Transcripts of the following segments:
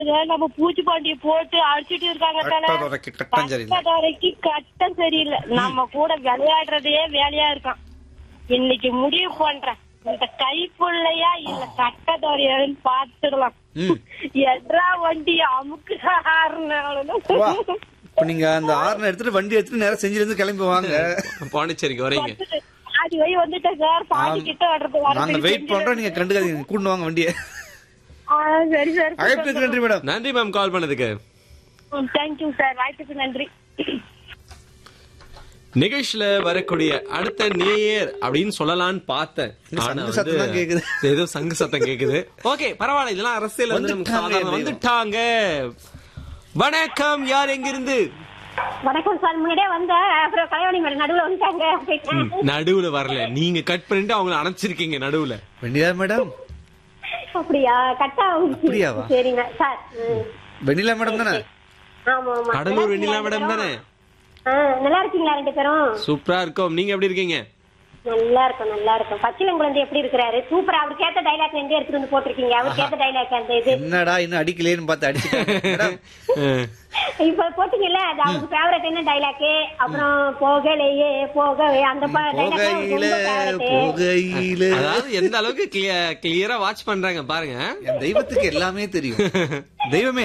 நம்ம பூச்சிப்பாண்டிய போட்டு அடிச்சிட்டு இருக்காங்க தானே கட்டதுரைக்கு கட்டம் சரியில்லை. கட்டதுரைக்கு கட்டம் சரியில்லை நம்ம கூட விளையாடுறதே வேலையா இருக்கான் இன்னைக்கு முடிவு பண்றேன் இந்த கைப்புள்ளையா இல்ல கட்டதோரையான்னு பாத்துடலாம் ம். எட்ரா வண்டி அமுக்கு வா ஆறுனாலும் இப்ப நீங்க அந்த ஆறுன எடுத்துட்டு வண்டி எடுத்துட்டு நேரம் செஞ்சில இருந்து கிளம்பி வாங்க பாண்டிச்சேரிக்கு வரீங்க பாதி வழி வந்துட்டேன் சார் பாதி கிட்ட வர்றது நாங்க வெயிட் பண்றோம் நீங்க கண்டுக்காதீங்க கூண்டு வாங்க வண்டியை சரி சார் அழைப்புக்கு நன்றி மேடம் நன்றி மேம் கால் பண்ணதுக்கு தேங்க்யூ சார் வாய்ப்புக்கு நன்றி நிகழ்ச்சியில வரக்கூடிய அடுத்த நேயர் அப்படின்னு சொல்லலாம்னு பார்த்தேன் இந்த ஆனா சங்கு சத்தம் தான் வந்து கேக்குது. ஏதோ சங்கு சத்தம் கேக்குது ஓகே பரவாயில்ல இதெல்லாம் அரசியல் வந்து நமக்கு வந்துட்டாங்க சாதாரண தெய்வம். வந்துட்டாங்க வணக்கம் யார் எங்க இருந்து வணக்கம் சார் முன்னாடியே வந்தேன் அப்புறம் கலைவாணி மேடம் நடுவுல வந்துட்டாங்க போயிட்டேன். நடுவுல வரல நீங்க கட் பண்ணிட்டு அவங்கள அணைச்சிருக்கீங்க நடுவுல வெண்ணிலா மேடம் அப்படியா கட்டா அப்படியாவா? சரிங்க சார் ம். வெண்ணிலா மேடம் தானே ஆமா ஆமா கடலூர் வெண்ணிலா மேடம் தானே ஆ, நல்லா இருக்கீங்களா ரெண்டு பேரும் சூப்பரா இருக்கும் நீங்க எப்படி இருக்கீங்க நல்லா இருக்கும் நல்லா இருக்கும் பச்சிலம் குழந்தை எப்படி இருக்கிறாரு சூப்பரா அவருக்கு ஏத்த டைலாக் எங்க எடுத்துட்டு வந்து போட்டிருக்கீங்க அவருக்கு ஏத்த டைலாக் அந்த இது என்னடா இன்னும் அடிக்கலையேன்னு பார்த்து அடிச்சுட்டாங்க மேடம் அஹ், இப்ப போட்டீங்கல்ல அது அவருக்கு ஃபேவரட் என்ன டைலாக் அப்புறம் போகலையே போகவே அந்த புகையில புகையில அதாவது எந்த அளவுக்கு கிளியரா வாட்ச் பண்றாங்க பாருங்க என் தெய்வத்துக்கு எல்லாமே தெரியும் தெய்வமே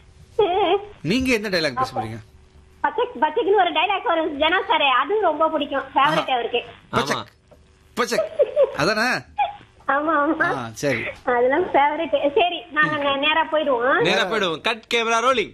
நீங்க என்ன டைலாக் பேச போறீங்க பச்சை பச்சைக்குன்னு ஒரு டைலாக் வரும் ஜனா சார் அதுவும் ரொம்ப பிடிக்கும் ஃபேவரட் அவருக்கு ஆமா பச்சக் பச்சக் அதானே ஆமா ஆமா ஆ சரி அதெல்லாம் ஃபேவரட் சரி நாங்க நே- நேரா போயிடுவோம் நேரா போயிடுவோம் cut camera rolling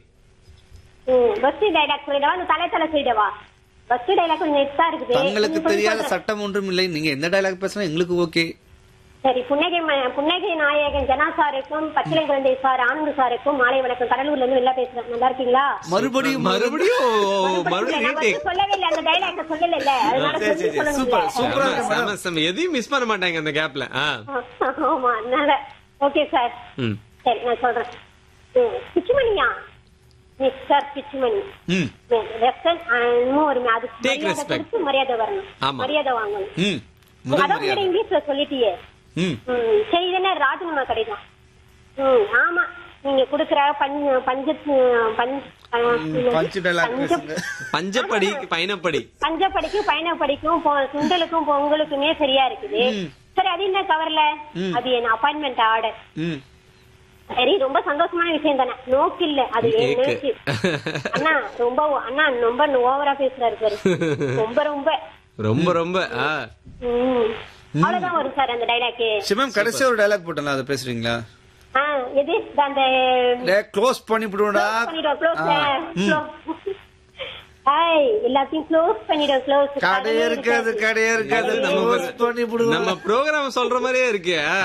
bus dialogue சொல்லிடவா அந்த தலை தலை சொல்லிடவா பஸ் டைலாக் கொஞ்சம் எக்ஸ்ட்ரா இருக்குது தங்களுக்கு கொஞ்சம் தெரியாத சொல்றேன். சட்டம் ஒன்றும் இல்லை நீங்க எந்த டைலாக் பேசினா எங்களுக்கு ஓகே சரி புன்னகை ம- புன்னகை நாயகன் ஜனா சாருக்கும் பச்சிலை குழந்தை சார் ஆனந்த் சாருக்கும் மாலை வணக்கம் கடலூர்ல இருந்து வெளில பேசுறேன் நல்லா இருக்கீங்களா மறுபடியும் மறுபடியும் நான் மறுபடியும் வந்து retake. சொல்லவே இல்லை அந்த டைலாக் சொல்லல இல்ல அதனால சரி, சொல்லி சரி, சொல்லணும்ல. சூப்பர், சூப்பரா செம, இருக்கு செம, செம. எதையும் மிஸ் பண்ண மாட்டாங்க அந்த கேப்ல ஆமா அதனால ஓகே சார் ம் சரி நான் சொல்றேன் ம், பிச்சுமணியா மிஸ்டர் பிச்சுமணி ம் ரெஸ்பெக்ட் இன்னும் ஒரு அதுக்கு Take மரியாதை respect. கொடுத்து மரியாதை வரணும் ஆமா. மரியாதை வாங்கணும் ம் முதல் அதான் மரியாதை இங்கிலீஷ்ல சொல்லிட்டியே ம் ம், சரி இது என்ன ராஜினாமா கடிதம் ம் ஆமா நீங்க குடுக்குற பஞ்ச பஞ்ச பஞ்ச பஞ்சு டைலாக் பேசுங்க பஞ்சப்படி பயணப்படி பஞ்சப்படிக்கும் பயணப்படிக்கும் பொ- சுண்டலுக்கும் பொங்கலுக்குமே சரியா இருக்குது சரி அது என்ன கவர்ல அது என்ன அப்பாயின்மெண்ட் ஆர்டர் ம் சரி ரொம்ப சந்தோஷமான விஷயம் தானே நோக்கு இல்ல அது என் ஏக்கு. நோக்கு அண்ணா ரொம்ப அண்ணா ரொம்ப ஓவரா பேசுறாரு பாரு ரொம்ப ரொம்ப ரொம்ப ரொம்ப ஆ. ம். அவ்வளவுதான் வரும் சார் அந்த டைலாக் சிவம் கடைசி ஒரு டைலாக் போட்டல அதை பேசுறீங்களா ஆ எது அந்த க்ளோஸ் பண்ணி விடுவோம்டா close பண்ணிடுவோம் க்ளோஸ் ஆ, ம். ஹாய் எல்லாத்தையும் க்ளோஸ் பண்ணிடுவோம் க்ளோஸ் கடையே இருக்காது கடையே இருக்காது நம்ம க்ளோஸ் பண்ணி விடுவோம் நம்ம ப்ரோக்ராம் சொல்ற மாதிரியே இருக்கு ஆ.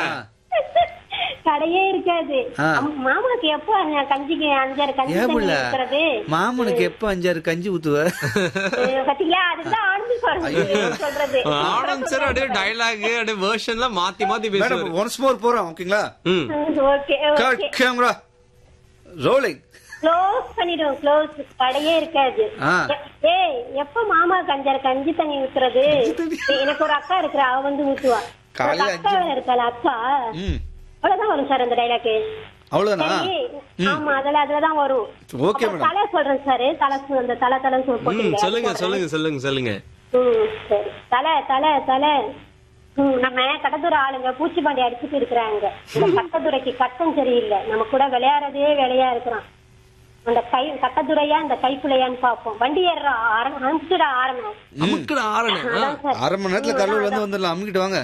கடையே இருக்காது ஆ. அம்- மாமாக்கு எப்போ அந்த கஞ்சிக்கு அஞ்சாறு கஞ்சி ஏன் தண்ணி புள்ள ஊத்துறது மாமனுக்கு எப்ப அஞ்சாறு கஞ்சி ஊத்துவ அஹ் பாத்தீங்களா அதுதான் ஆனந்த் சார் சொல்றது ஆனந்த் சார் அப்படியே டைலாக் அப்படியே வேர்ஷன்லாம் மாத்தி மாத்தி மேடம் பேசுவாரு ஒன்ஸ் மோர் போறோம் ஓகேங்களா ம் okay cut okay camera rolling close பண்ணிடுவோம் க்ளோஸ் கடையே இருக்காது ஆ. எ- ஏய் எப்ப மாமாக்கு அஞ்சாறு கஞ்சி தண்ணி ஊத்துறது ஏய், எனக்கு ஒரு அக்கா இருக்கிறா அவ வந்து ஊத்துவா காலையில ஒரு அக்கா அஞ்சு- இருக்காள அக்கா ம் அவ்வளவுதான் வரும் சார் அந்த டைலாக் அவ்வளவுதானா சரி ஆமா அதுல அதுலதான் வரும் ஓகே அப்புறம் மேடம் தலை சொல்றேன் சார் தலை சொ- அந்த தலை தலை சொல் ம் போட்டீங்க சொல்லுங்க சொல்லுங்க சொல்லுங்க சொல்லுங்க ம் சரி தலை தலை தலை ம், நம்ம கடத்தூர் ஆளுங்க பூச்சிப்பாண்டி அடிச்சுட்டு இருக்கிறாங்க இந்த கட்டத்துறைக்கு கட்டம் சரியில்லை நம்ம கூட விளையாடுறதே வேலையா இருக்கிறான் அந்த கை கட்டத்துறையா இந்த கைக்குள்ளையான்னு பாப்போம் வண்டி ஏறுற ஆரம் அனுப்பிச்சுடா ஆரம்பம் அமுக்குட ஆரண அதான் சார் அரை மணி நேரத்துல கடலூர்ல இருந்து வந்துடலாம் அம்மிக்கிட்டு வாங்க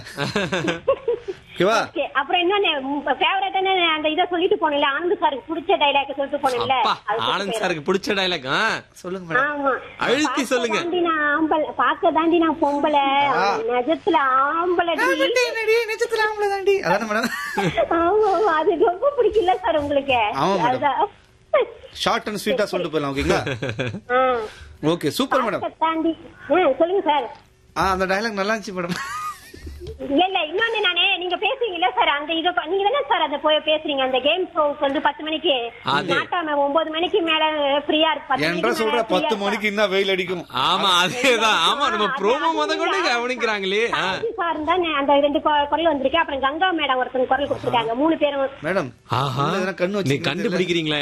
ஓகேவா ஓகே அப்புறம் இன்னொன்னு ஃபேவரட்டான அந்த இதை சொல்லிட்டு போனேன்ல ஆனந்த் சாருக்கு பிடிச்ச டைலாக் சொல்லிட்டு போனேன்ல அப்பா அது சொல்லிட்டு ஆனந்த் போயிடுறேன். சாருக்கு பிடிச்ச டைலாக் சொல்லுங்க மேடம் ஆமா அழுத்தி பார்க்க சொல்லுங்க. தாண்டி நான் ஆம்பளை பார்க்க தாண்டி நான் பொம்பளை நிஜத்துல ஆம்பளை நிஜத்துல ஆம்பளை தாண்டி அதானே மேடம் ஆமா ஆமா, அது ரொம்ப பிடிக்கல சார் உங்களுக்கு ஆமா, மேடம். அதுதான். ஷார்ட் அண்ட் ஸ்வீட்டா சொல்லிட்டு போயிடலாம் ஓகேங்களா ஆ, ஓகே சூப்பர் மேடம் பார்க்க தாண்டி ஆ, சொல்லுங்க சார் ஆ அந்த டைலாக் நல்லா இருந்துச்சு மேடம் இல்ல இல்ல இன்னொன்னு நானே நீங்க பேசுறீங்கல்ல சார் அந்த இத ப- நீங்க தானே சார் அந்த போய் பேசுறீங்க அந்த கேம் ஷோக்கு வந்து பத்து மணிக்கு அது. நாட்டாம ஒன்பது மணிக்கு மேல ஃப்ரீயா இருக்கு பத்து என்ற மணிக்கு சொல்ற மேல free-ஆ பத்து இருக்கா? மணிக்கு இன்னும் வெயில் அடிக்கும் ஆமா அதேதான் ஆமா நம்ம ப்ரோமோ முத கொண்டு கவனிக்கிறாங்களே ஆ. சாந்தி சார் தான் அந்த ரெண்டு கொ- குரல் வந்திருக்கு அப்புறம் கங்கா மேடம் ஒருத்தங்க குரல் கொடுத்துருக்காங்க மூணு பேரும் மேடம் ஆஹா உள்ள எதனா கண்ணு நீ வச்சிருக்கீங்களா? கண்டுபிடிக்கிறீங்களா